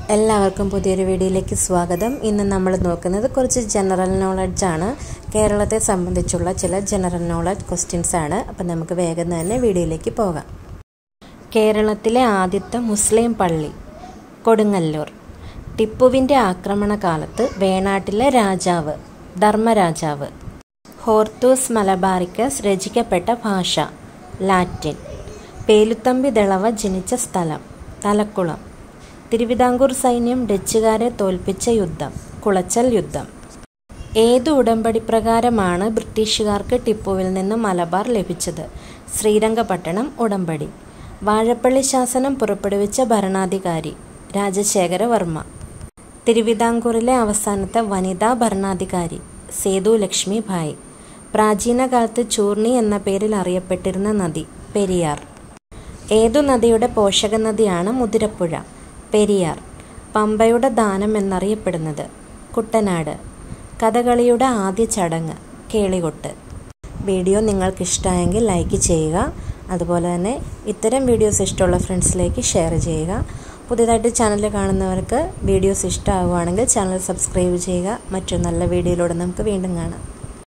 എല്ലാവർക്കും പുതിയൊരു വീഡിയോയിലേക്ക് സ്വാഗതം ഇന്ന് നമ്മൾ നോക്കുന്നത് കുറച്ച് ജനറൽ നോളജ് ആണ് കേരളത്തെ സംബന്ധിച്ചുള്ള ചില ജനറൽ നോളജ് ക്വസ്റ്റ്യൻസ് ആണ് അപ്പം നമുക്ക് വേഗം തന്നെ വീഡിയോയിലേക്ക് പോകാം കേരളത്തിലെ ആദ്യത്തെ മുസ്ലിം പള്ളി കൊടുങ്ങല്ലൂർ ടിപ്പുവിൻ്റെ ആക്രമണകാലത്ത് വേണാട്ടിലെ രാജാവ് ധർമ്മരാജാവ് ഹോർത്തൂസ് മലബാറിക്കസ് രചിക്കപ്പെട്ട ഭാഷ ലാറ്റിൻ പേലുത്തമ്പി ദളവ ജനിച്ച സ്ഥലം തലക്കുളം തിരുവിതാംകൂർ സൈന്യം ഡച്ചുകാരെ തോൽപ്പിച്ച യുദ്ധം കുളച്ചൽ യുദ്ധം ഏതു ഉടമ്പടി പ്രകാരമാണ് ബ്രിട്ടീഷുകാർക്ക് ടിപ്പുവിൽ നിന്ന് മലബാർ ലഭിച്ചത് ശ്രീരംഗപട്ടണം ഉടമ്പടി വാഴപ്പള്ളി ശാസനം പുറപ്പെടുവിച്ച ഭരണാധികാരി രാജശേഖരവർമ്മ തിരുവിതാംകൂറിലെ അവസാനത്തെ വനിതാ ഭരണാധികാരി സേതു ലക്ഷ്മി ഭായ് പ്രാചീന കാലത്ത് ചൂർണി എന്ന പേരിൽ അറിയപ്പെട്ടിരുന്ന നദി പെരിയാർ ഏതു നദിയുടെ പോഷക നദിയാണ് മുതിരപ്പുഴ പെരിയാർ പമ്പയുടെ ദാനം എന്നറിയപ്പെടുന്നത് കുട്ടനാട് കഥകളിയുടെ ആദ്യ ചടങ്ങ് കേളികൊട്ട് വീഡിയോ നിങ്ങൾക്ക് ഇഷ്ടമായെങ്കിൽ ലൈക്ക് ചെയ്യുക അതുപോലെ തന്നെ ഇത്തരം വീഡിയോസ് ഇഷ്ടമുള്ള ഫ്രണ്ട്സിലേക്ക് ഷെയർ ചെയ്യുക പുതിയതായിട്ട് ചാനൽ കാണുന്നവർക്ക് വീഡിയോസ് ഇഷ്ടമാവുകയാണെങ്കിൽ ചാനൽ സബ്സ്ക്രൈബ് ചെയ്യുക മറ്റൊരു നല്ല വീഡിയോയിലൂടെ നമുക്ക് വീണ്ടും കാണാം